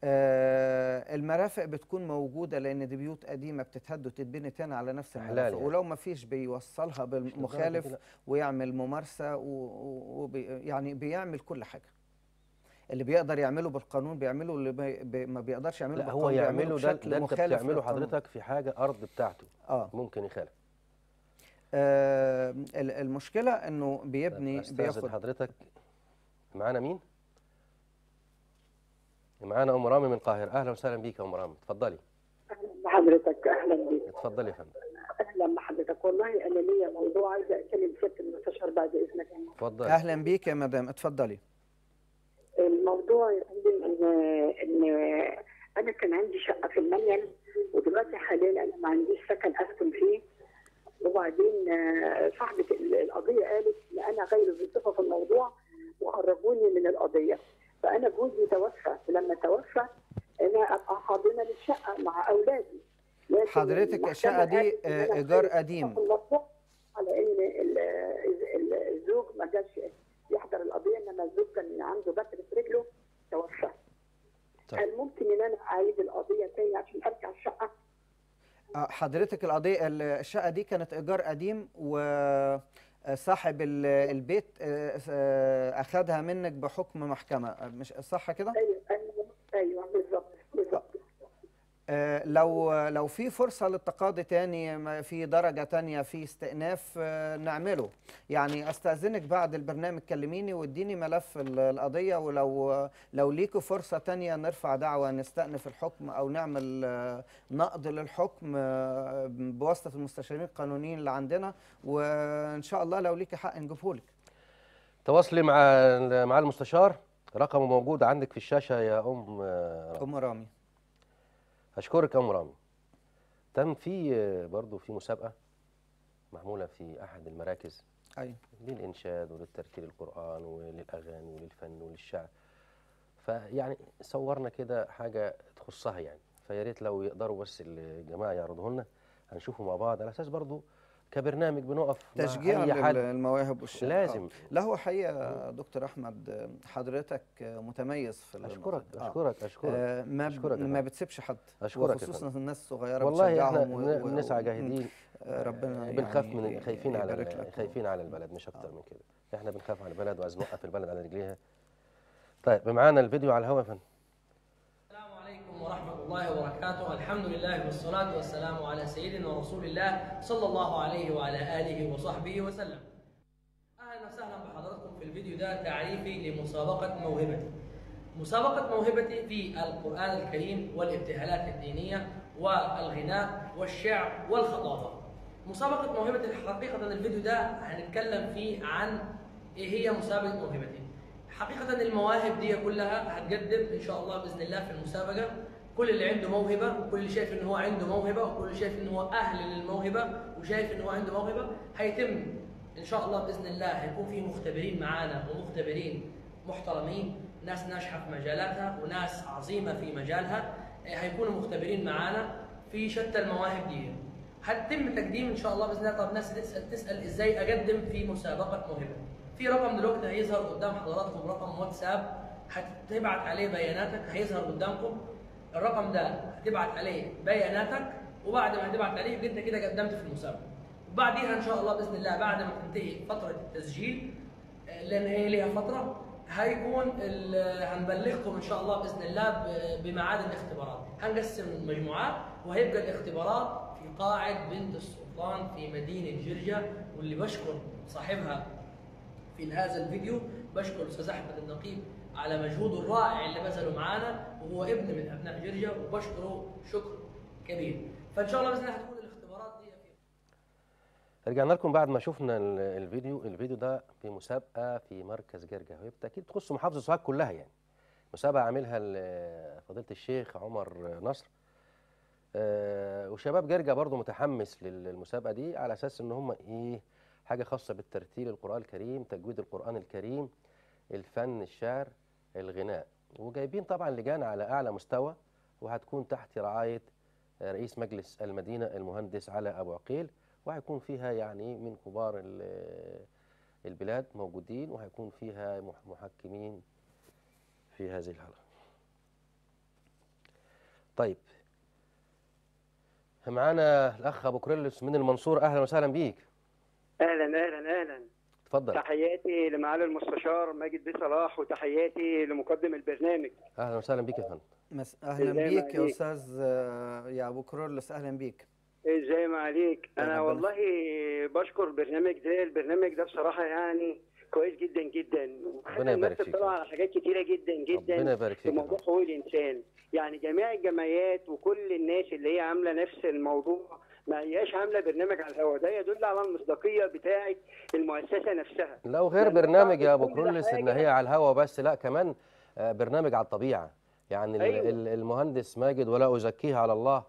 آه المرافق بتكون موجوده لان دي بيوت قديمه بتتهد وتتبني تاني على نفس إحلال المرافق يعني. ولو ما فيش بيوصلها مش للدرجة دي، بالمخالف لا. ويعمل ممارسه و- و- وبي يعني بيعمل كل حاجه اللي بيقدر يعمله بالقانون بيعمله اللي بي بي ما بيقدرش يعمله لا هو بالقانون بيعمله يعمله ده بشكل ده انت مخالف بتعمله للقانون. حضرتك في حاجه ارض بتاعته اه ممكن يخالف آه، ال- المشكله انه بيبني استاذن بياخد حضرتك معانا مين معانا ام رامي من القاهره اهلا وسهلا بيك يا ام رامي اتفضلي اهلا بحضرتك اهلا بيك اتفضلي يا فندم اهلا بحضرتك والله انا ليا موضوع عايزه اكلم سياده المستشار بعد اذنك اتفضلي اهلا بيك يا مدام اتفضلي الموضوع يا فندم ان ان انا كان عندي شقه في المنيل ودلوقتي حاليا انا ما عنديش سكن اسكن فيه وبعدين آه، صاحبه ال- القضيه قالت ان انا غير بصفه في الموضوع وخرجوني من القضيه فانا جوزي توفى ولما توفى انا ابقى حاضنه للشقه مع اولادي لكن حضرتك المحكمة الشقة دي، قالت إن أنا آه، إيجار غير قديم. بصفة في الموضوع على ان ال- ال- الزوج ما جاش يحضر القضيه انما الزوج كان عنده بتر في رجله توفى طيب. هل ممكن ان انا اعيد القضيه تاني عشان ارجع الشقه؟ آه، حضرتك القضية ال- الشقة دي كانت إيجار قديم وصاحب ال- البيت آه، آه، أخدها منك بحكم محكمة آه، مش صح كده؟ ايوه ايوه ايوه بالظبط بالظبط آه، لو لو في فرصة للتقاضي تاني ما في درجة تانية في استئناف آه، نعمله يعني استأذنك بعد البرنامج كلميني واديني ملف ال- القضية ولو لو ليكوا فرصة تانية نرفع دعوة نستأنف الحكم أو نعمل آه، نقض للحكم آه، بواسطة المستشارين القانونيين اللي عندنا وإن شاء الله لو ليكي حق نجيبهولك تواصلي مع مع المستشار رقمه موجود عندك في الشاشه يا ام آه، رامي. أم رامي اشكرك يا ام رامي تم في آه، برضو في مسابقه معموله في احد المراكز أيوة للإنشاد وللترتيل القرآن وللأغاني وللفن وللشعر فيعني صورنا كده حاجة تخصها يعني فيا ريت لو يقدروا بس الجماعة يعرضوه لنا هنشوفه مع بعض على أساس برضو كبرنامج بنقف مع تشجيع اي حد للمواهب والشباب لازم. آه. لا هو حقيقه دكتور احمد حضرتك متميز في اشكرك النقطة دي. آه. اشكرك اشكرك آه ما ب- أشكرك يا ما فندم. بتسيبش حد أشكرك يا وخصوصا فندم. الناس الصغيره والله احنا بتشجعهم و- بن- و- بنسعى و- جاهدين آه، ربنا بنخاف يعني من خايفين على يبارك ال- لك. خايفين على البلد مش اكتر من كده احنا بنخاف على البلد وعايزين نوقف البلد على رجليها طيب معانا الفيديو على الهواء يا فندم السلام عليكم ورحمة الله وبركاته الحمد لله والصلاة والسلام على سيدنا رسول الله صلى الله عليه وعلى آله وصحبه وسلم أهلا وسهلا بحضراتكم في الفيديو ده تعريفي لمسابقة موهبتي مسابقة موهبتي في القرآن الكريم والابتهالات الدينية والغناء والشعر والخطابة مسابقة موهبتي حقيقة الفيديو ده هنتكلم فيه عن إيه هي مسابقة موهبتي حقيقة المواهب دي كلها هتقدم إن شاء الله بإذن الله في المسابقة كل اللي عنده موهبة وكل اللي شايف إن هو عنده موهبة وكل اللي شايف إن هو أهل للموهبة وشايف إن هو عنده موهبة هيتم إن شاء الله بإذن الله هيكون في مختبرين معانا ومختبرين محترمين ناس ناجحة في مجالاتها وناس عظيمة في مجالها آه، هيكونوا مختبرين معانا في شتى المواهب دي هتتم تقديم ان شاء الله باذن الله طب ناس تسال تسال ازاي اقدم في مسابقه موهبه في رقم دلوقتي هيظهر قدام حضراتكم رقم واتساب هتبعت عليه بياناتك هيظهر قدامكم الرقم ده هتبعت عليه بياناتك وبعد ما هتبعت عليه يبقى انت كده قدمت في المسابقه وبعديها ان شاء الله باذن الله بعد ما تنتهي فتره التسجيل آه، لان هي ليها فتره هيكون ال- هنبلغكم ان شاء الله باذن الله ب- بميعاد الاختبارات هنقسم المجموعات وهيبقى الاختبارات في قاعه بنت السلطان في مدينه جرجا واللي بشكر صاحبها في هذا الفيديو بشكر الاستاذ احمد النقيب على مجهوده الرائع اللي بذله معانا وهو ابن من ابناء جرجا وبشكره شكر كبير فان شاء الله باذن الله هتكون الاختبارات دي في رجعنا لكم بعد ما شفنا ال- الفيديو الفيديو ده في مسابقه في مركز جرجا وهي بالتاكيد تخص محافظه سوهاج كلها يعني مسابقه عاملها ال- فضيله الشيخ عمر نصر آه، وشباب جرجا برضو متحمس لل- للمسابقه دي على اساس ان هم ايه حاجه خاصه بالترتيل القران الكريم تجويد القران الكريم الفن الشعر الغناء وجايبين طبعا لجان على اعلى مستوى وهتكون تحت رعايه آه، رئيس مجلس المدينه المهندس علي ابو عقيل وهيكون فيها يعني من كبار ال- البلاد موجودين وهيكون فيها مح- محكمين في هذه الحلقة طيب معانا الأخ أبو كريلس من المنصورة أهلا وسهلا بيك اهلا اهلا اهلا اتفضل تحياتي لمعالي المستشار ماجد بن صلاح وتحياتي لمقدم البرنامج أهلا وسهلا بيك يا فندم مس... اهلا إزاي بيك يا معاليك؟ استاذ آه، يا ابو كرولس اهلا بيك ازاي ما عليك يا انا ربنا والله بشكر البرنامج ده البرنامج ده بصراحه يعني كويس جدا جدا ربنا يبارك الناس فيك. تطلع على حاجات كتيره جدا جدا ربنا يبارك في فيك يا موضوع فندم. حقوق الانسان يعني جميع الجمعيات وكل الناس اللي هي عامله نفس الموضوع ما هياش عامله برنامج على الهواء ده يدل على المصداقيه بتاعه المؤسسه نفسها لو غير لأن برنامج يا أبو كل كريلس إن حاجة- هي على الهوا بس لا كمان آه، برنامج على الطبيعة يعني ال- أيوة. ال- المهندس ماجد ولا أزكيه على الله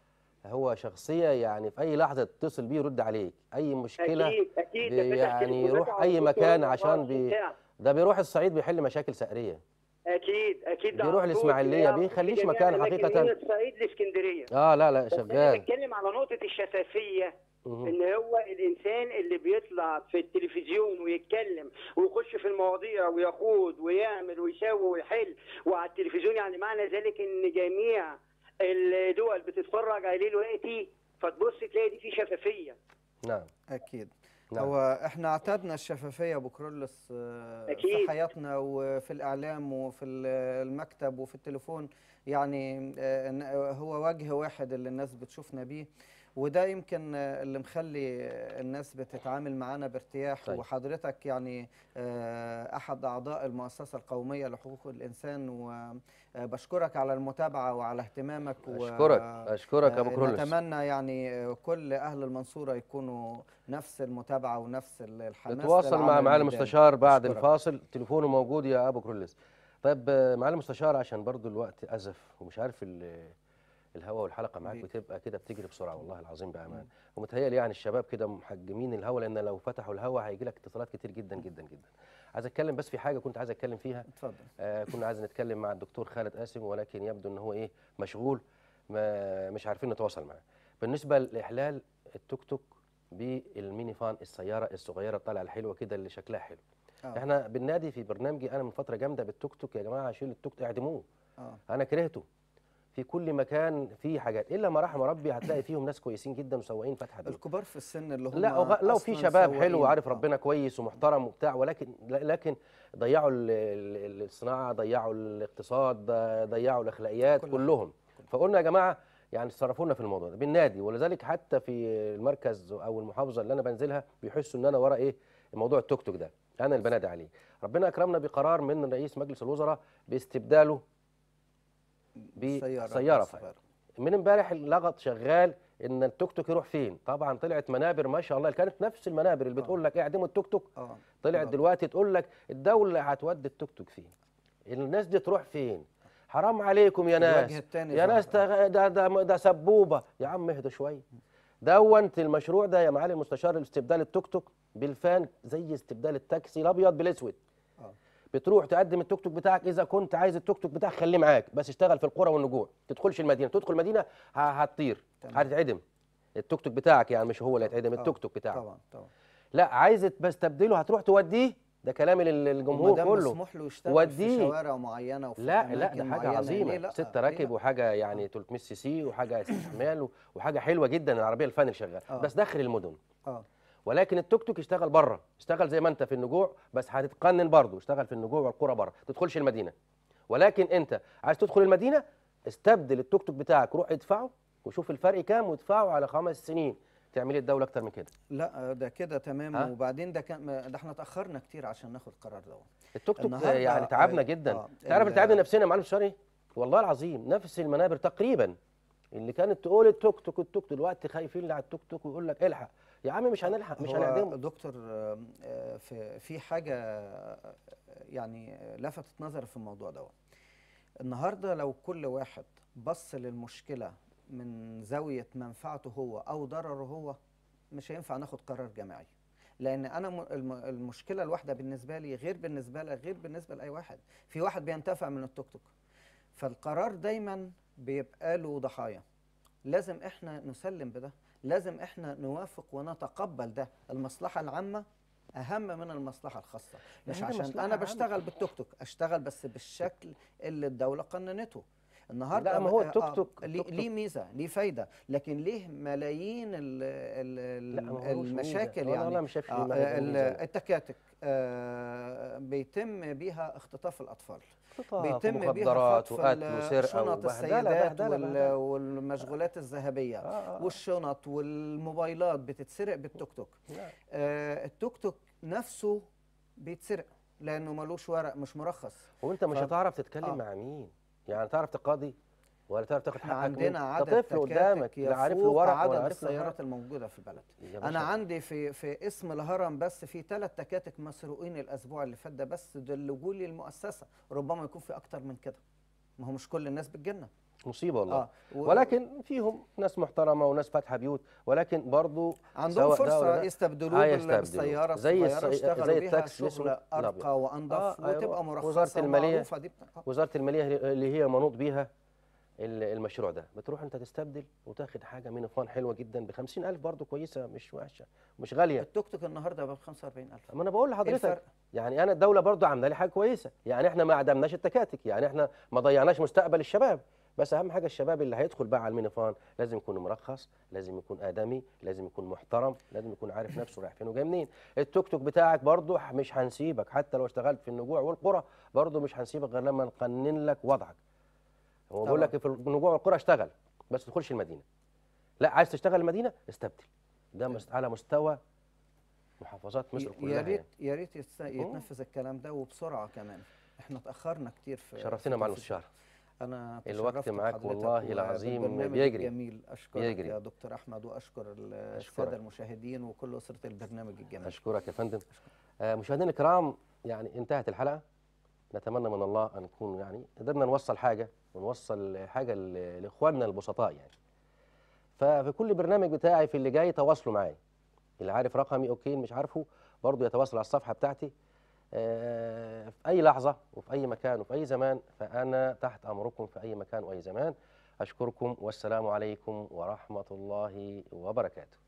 هو شخصية يعني في أي لحظة تتصل بيه يرد عليك أي مشكلة اكيد اكيد بي- ده فتح يعني تليفونات يروح على أي طول مكان 24 عشان بي- ساعة. ده بيروح الصعيد بيحل مشاكل سقرية اكيد اكيد ده بيروح على طول. الإسماعيلية، بيعرف بيخليش في جميع مكان الأماكن حقيقة. من الصعيد لاسكندريه اه لا لا بس انا شغال بتكلم على نقطه الشفافيه مهم. ان هو الانسان اللي بيطلع في التلفزيون ويتكلم ويخش في المواضيع ويخوض ويعمل ويساوي ويحل وعلى التلفزيون يعني معنى ذلك ان جميع الدول بتتفرج عليه دلوقتي فتبص تلاقي دي في شفافيه نعم اكيد نعم. هو احنا اعتدنا الشفافيه يا ابو كرولس آه، في أكيد. حياتنا وفي الاعلام وفي ال- المكتب وفي التليفون يعني آه، إن- هو وجه واحد اللي الناس بتشوفنا بيه وده يمكن آه، اللي مخلي الناس بتتعامل معانا بارتياح طيب. وحضرتك يعني آه، احد اعضاء المؤسسه القوميه لحقوق الانسان وبشكرك على المتابعه وعلى اهتمامك و- اشكرك اشكرك يا ابو آه، كرولس نتمنى يعني آه، كل اهل المنصوره يكونوا نفس المتابعه ونفس ال- الحماس نتواصل مع للعمل معالي الميداني. المستشار بعد أشكرك. الفاصل تليفونه موجود يا ابو كرولس طيب آه، معالي المستشار عشان برضو الوقت ازف ومش عارف ال- الهوا والحلقه معاك بيك. بتبقى كده بتجري بسرعه والله العظيم بامان ومتهيألي يعني الشباب كده محجمين الهوا لان لو فتحوا الهوا هيجي لك اتصالات كتير جدا جدا جدا عايز اتكلم بس في حاجه كنت عايز اتكلم فيها اتفضل آه كنا عايز نتكلم مع الدكتور خالد قاسم ولكن يبدو ان هو ايه مشغول ما مش عارفين نتواصل معاه بالنسبه لاحلال التوك توك بالميني فان السياره الصغيره الطالعه الحلوه كده اللي شكلها حلو آه. احنا بننادي في برنامجي انا من فتره جامده بالتوك توك يا جماعه شيل التوك توك اعدموه اه انا كرهته في كل مكان في حاجات الا ما رحم ربي هتلاقي فيهم ناس كويسين جدا وسواقين فاتحه بيوت الكبار في السن اللي هم لا وغ- لو في أصلاً شباب حلو سواقين. وعارف آه. ربنا كويس ومحترم وبتاع ولكن ل- لكن ضيعوا ال- ال- الصناعه ضيعوا الاقتصاد ضيعوا الاخلاقيات كل كلهم فقلنا يا جماعه يعني تصرفونا في الموضوع ده بالنادي ولذلك حتى في المركز او المحافظه اللي انا بنزلها بيحسوا ان انا ورا ايه موضوع التوك توك ده انا اللي بنادي عليه ربنا اكرمنا بقرار من رئيس مجلس الوزراء باستبداله سيارة بسياره صغيرة. فعلا من امبارح اللغط شغال ان التوك توك يروح فين طبعا طلعت منابر ما شاء الله كانت نفس المنابر اللي بتقول لك اعدموا التوك توك اه طلعت آه. دلوقتي تقول لك الدوله هتودي التوك توك فين الناس دي تروح فين حرام عليكم يا ناس الوجه التاني يا ناس ظهر. تغ- ده ده ده سبوبه يا عم اهدوا شويه دونت المشروع ده يا معالي المستشار استبدال التوك توك بالفان زي استبدال التاكسي الابيض بالاسود آه. بتروح تقدم التوك توك بتاعك اذا كنت عايز التوك توك بتاعك خليه معاك بس اشتغل في القرى والنجوع تدخلش المدينه تدخل المدينه ه- هتطير تمام. هتتعدم التوك توك بتاعك يعني مش هو اللي هيتعدم آه. التوك توك بتاعك طبعا طبعا لا عايز بستبدله هتروح توديه ده كلام لل- للجمهور ومادام كله مسموح له يشتغل وديه. في شوارع معينه وفي لا لا أماكن ده حاجه معينة. عظيمه ليه لا؟ ست ليه راكب لا؟ وحاجه يعني 300 سي سي وحاجه استحمال و- وحاجه حلوه جدا العربيه الفان اللي شغال آه. بس داخل المدن اه ولكن التوك توك يشتغل بره اشتغل زي ما انت في النجوع بس هتتقنن برضه اشتغل في النجوع والقرى بره تدخلش المدينه ولكن انت عايز تدخل المدينه استبدل التوك توك بتاعك روح ادفعه وشوف الفرق كام وادفعه على خمس سنين تعمل ايه الدوله اكتر من كده لا ده كده تمام ها؟ وبعدين ده كان ما- ده احنا اتاخرنا كتير عشان ناخد قرار ده التوك توك النهاردة، يعني تعبنا آه، جدا آه، تعرف ال- اللي تعبنا نفسنا يا معلم الشرعي والله العظيم نفس المنابر تقريبا اللي كانت تقول التوك توك التوك توك دلوقتي خايفين على التوك توك ويقول لك الحق يا عم مش هنلحق مش هو هنعدمه دكتور آه، آه، في في حاجه آه، يعني لفتت نظري في الموضوع ده النهارده لو كل واحد بص للمشكله من زاويه منفعته هو او ضرره هو مش هينفع ناخد قرار جماعي لان انا م- الم- المشكله الواحده بالنسبه لي غير بالنسبه لك غير بالنسبه لاي واحد في واحد بينتفع من التوك توك فالقرار دايما بيبقى له ضحايا لازم احنا نسلم بده لازم احنا نوافق ونتقبل ده المصلحه العامه اهم من المصلحه الخاصه مش هي عشان مصلحة انا عامة. بشتغل بالتوك توك اشتغل بس بالشكل اللي الدوله قننته النهارده لا، ما هو بقى- التوك آه، توك- ليه التوك ليه ميزه ليه فايده لكن ليه ملايين ال ال لا، ما هوش ال ميزة. المشاكل والله يعني أنا مش شايف آه، ليه ما هي ال- ميزة. التكاتك آه، بيتم بيها اختطاف الاطفال خطاف بيتم بيها ومخدرات خطف وقتل ال- وسرقه شنط وبهدله السيدات بهدله وال- بهدله والمشغولات الذهبيه آه، آه. والشنط والموبايلات بتتسرق بالتوك توك لا. آه التوك توك نفسه بيتسرق لانه ملوش ورق مش مرخص وانت مش ف- هتعرف تتكلم آه. مع مين يعني تعرف تقاضي ولا تعرف تاخد احنا حقك عندنا منه؟ عدد ده طفل قدامك تكاتك لا عارف له يفوق ورق عدد ولا عارف له السيارات حاجة. الموجوده في البلد يا انا باشا. عندي في في اسم الهرم بس في ثلاث تكاتك مسروقين الاسبوع اللي فات ده بس دلجوا لي المؤسسه ربما يكون في اكتر من كده ما هو مش كل الناس بتجنن مصيبه والله اه و- ولكن فيهم ناس محترمه وناس فاتحه بيوت ولكن برضو عندهم سواء ده فرصه ولا ده، يستبدلوه بال- هيستبدلوه. بالسياره زي الصغيره السي- يشتغلوا زي بيها التاكسي الأسود شغل الأبيض. ارقى وانضف آه، أيوة. وتبقى مرخصه وزارة المالية ومعروفة دي بت- آه. وزاره الماليه اللي هي منوط بيها ال- المشروع ده بتروح انت تستبدل وتاخد حاجه من فان حلوه جدا ب 50000 برضو كويسه مش وحشه مش غاليه التوك توك النهارده ب 45000 ما انا بقول لحضرتك الفرق؟ يعني انا الدوله برضو عامله لي حاجه كويسه يعني احنا ما عدمناش التكاتك يعني احنا ما ضيعناش مستقبل الشباب بس اهم حاجه الشباب اللي هيدخل بقى على المينيفان لازم يكون مرخص لازم يكون ادمي لازم يكون محترم لازم يكون عارف نفسه رايح فين وجاي منين التوك توك بتاعك برضو مش هنسيبك حتى لو اشتغلت في النجوع والقرى برضو مش هنسيبك غير لما نقنن لك وضعك هو بيقول طبعاً. لك في النجوع والقرى اشتغل بس ما تدخلش المدينه لا عايز تشتغل المدينه استبدل ده مست- على مستوى محافظات مصر ي- كلها يا يعني. ريت يا ريت يتس- يتنفذ الكلام ده وبسرعه كمان احنا اتاخرنا كتير في شرفتنا في مع تنفيذ المستشار انا الوقت تشرفت معاك بحضرتك والله العظيم وبالبرنامج بيجري. الجميل اشكرك بيجري. يا دكتور احمد واشكر ال- أشكرك. الساده المشاهدين وكل اسره البرنامج الجميل اشكرك يا فندم آه، مشاهدينا الكرام يعني انتهت الحلقه نتمنى من الله ان نكون يعني قدرنا نوصل حاجه ونوصل حاجه ل- لاخواننا البسطاء يعني ففي كل برنامج بتاعي في اللي جاي تواصلوا معايا اللي عارف رقمي اوكي مش عارفه برضه يتواصل على الصفحه بتاعتي آه، في اي لحظه وفي اي مكان وفي اي زمان فانا تحت امركم في اي مكان واي زمان اشكركم والسلام عليكم ورحمه الله وبركاته